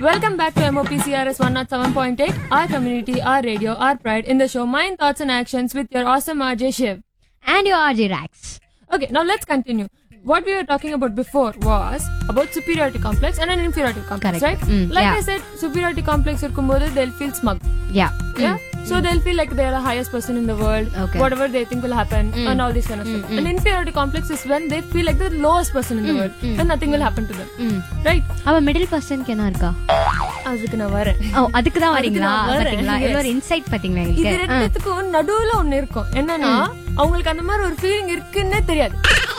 Welcome back to MOPCRS 107.8, our community, our radio, our pride in the show Mind, Thoughts and Actions with your awesome RJ Shiv. And your RJ Rax. Okay, now let's continue. What we were talking about before was about superiority complex and an inferiority complex, Correct. right? Mm, like yeah. I said, superiority complex இருக்கும்போது they'll feel smug. Yeah. Yeah. So they'll feel like they're the highest person in the world. Okay. Whatever they think will happen and all this kind of stuff. An inferiority complex is when they feel like the lowest person in the world and nothing will happen to them. ம். Right? அவ middle பர்சனுக்கு என்ன இருக்கா அதுக்கு நான் வரேன் ஓ அதுக்கு தான் வரீங்களா நான் வரேன். பாத்தீங்களா Yes. இது ஒரு இன்சைட் பாத்தீங்களா இது எங்களுக்கு ரெண்டுத்துக்கும் நடுவுல ஒண்ணு இருக்கும் என்னன்னா அவங்களுக்கு அந்த மாதிரி ஒரு ஃபீலிங் இருக்குன்னே தெரியாது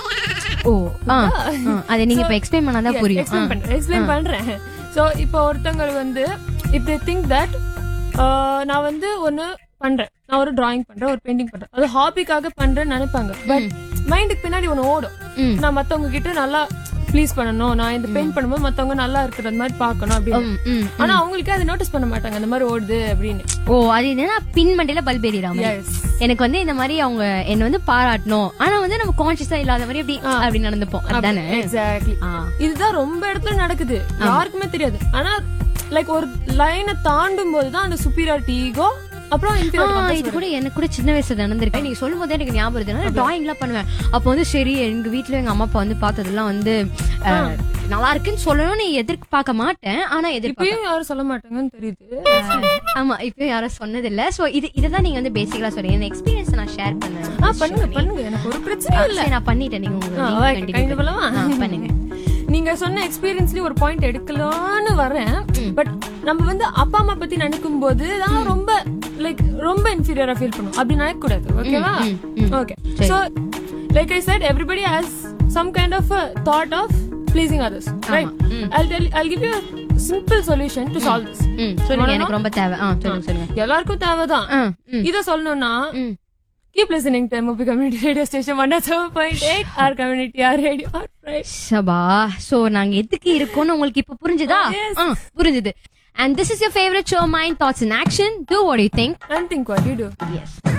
ஓ ஆ ஆ, அதை நீங்க இப்ப எக்ஸ்பிளைன் பண்ணாதான் புரியும் எக்ஸ்பிளைன் பண்றேன் எக்ஸ்பிளைன் பண்றேன் சோ இப்போ ஒருத்தங்க வந்து இப் தே திங்க் தட் நான் வந்து ஒன்னு பண்றேன் நான் ஒரு டிராயிங் பண்றேன் ஒரு பெயிண்டிங் பண்றேன் அது ஹாபிக்காக பண்றேன்னு நினைப்பாங்க பட் மைண்டுக்கு பின்னாடி ஒன்னு ஓடும் ம். நான் மத்தவங்க கிட்ட நல்லா ப்ளீஸ் பண்ணணும் நான் இந்த பெயிண்ட் பண்ணும்போது மத்தவங்க நல்லா இருக்கிறது மாதிரி பார்க்கணும் அப்படின்னு ம், ம். ஆனா அவங்களுக்கு அதை நோட்டீஸ் பண்ண மாட்டாங்க அந்த மாதிரி ஓடுது அப்படின்னு ஓ அது என்னன்னா பின் மண்டையில பல்ப் எறிறாம Yes. எனக்கு வந்து இந்த மாதிரி அவங்க என்ன வந்து பாராட்டணும் ஆனா வந்து நம்ம கான்சியஸா இல்லாத மாதிரி அப்படி அப்படி நடந்துப்போம் அதுதானே எக்ஸாக்ட்லி ஆ. இதுதான் ரொம்ப இடத்துல நடக்குது யாருக்குமே தெரியாது ஆனா லைக் ஒரு லைனை தாண்டும் போதுதான் அந்த சுப்பீரியாரிட்டி ஈகோ அப்புறம் ஆ, inferiority complex இது கூட எனக்கு கூட சின்ன வயசுல நடந்திருக்கு நீங்க சொல்லும் போதே எனக்கு ஞாபகம் வருது நான் டிராயிங் எல்லாம் பண்ணுவேன் அப்போ வந்து சரி எங்க வீட்ல எங்க அம்மா அப்பா வந்து பார்த்ததெல்லாம் வந்து அஹ், நல்லா இருக்குன்னு சொல்லணும்னு எதிர்பார்க்க மாட்டேன் ஆனா எதிர்பார்க்க இப்பயும் யாரும் சொல்ல மாட்டாங்கன்னு தெரியுது ஆமா இப்போ யாரும் சொன்னது இல்ல சோ இது இததான் நீங்க வந்து பேசிக்கலா சொல்றீங்க இந்த எக்ஸ்பீரியன்ஸ் நான் ஷேர் பண்ணேன் ஆ பண்ணுங்க பண்ணுங்க எனக்கு ஒரு பிரச்சனையும் இல்ல சரி, நான் பண்ணிட்டேன் நீங்க உங்க ஆ, link okay, continue கைந்து பண்ணுங்க. போலாமா? ஆ, பண்ணுங்க நீங்க சொன்ன எக்ஸ்பீரியன்ஸ்லயே ஒரு பாயிண்ட் எடுக்கலாம்னு வரேன் பட் நம்ம வந்து அப்பா அம்மா பத்தி நினைக்கும் போது தான் ரொம்ப லைக் ரொம்ப இன்ஃபீரியரா ஃபீல் பண்ணும் அப்படி நினைக்க கூடாது ஓகேவா ம், ம். Okay so like I said everybody has some kind of thought of pleasing others right I'll tell I'll give you a simple solution to solve this ம் சொல்லுங்க எனக்கு ரொம்ப தேவை ஆ சொல்லுங்க சொல்லுங்க எல்லாருக்கும் தேவைதான் ஆ, ம், இத சொல்லணும்னா ம். keep listening to MOP community radio station 107.8 our community our radio our pride சபா சோ நாங்க எதுக்கு இருக்கோம்னு உங்களுக்கு இப்ப புரிஞ்சுதா Yes. ஆ, புரிஞ்சுது and this is your favourite show mind thoughts in action do what you think and think what you do S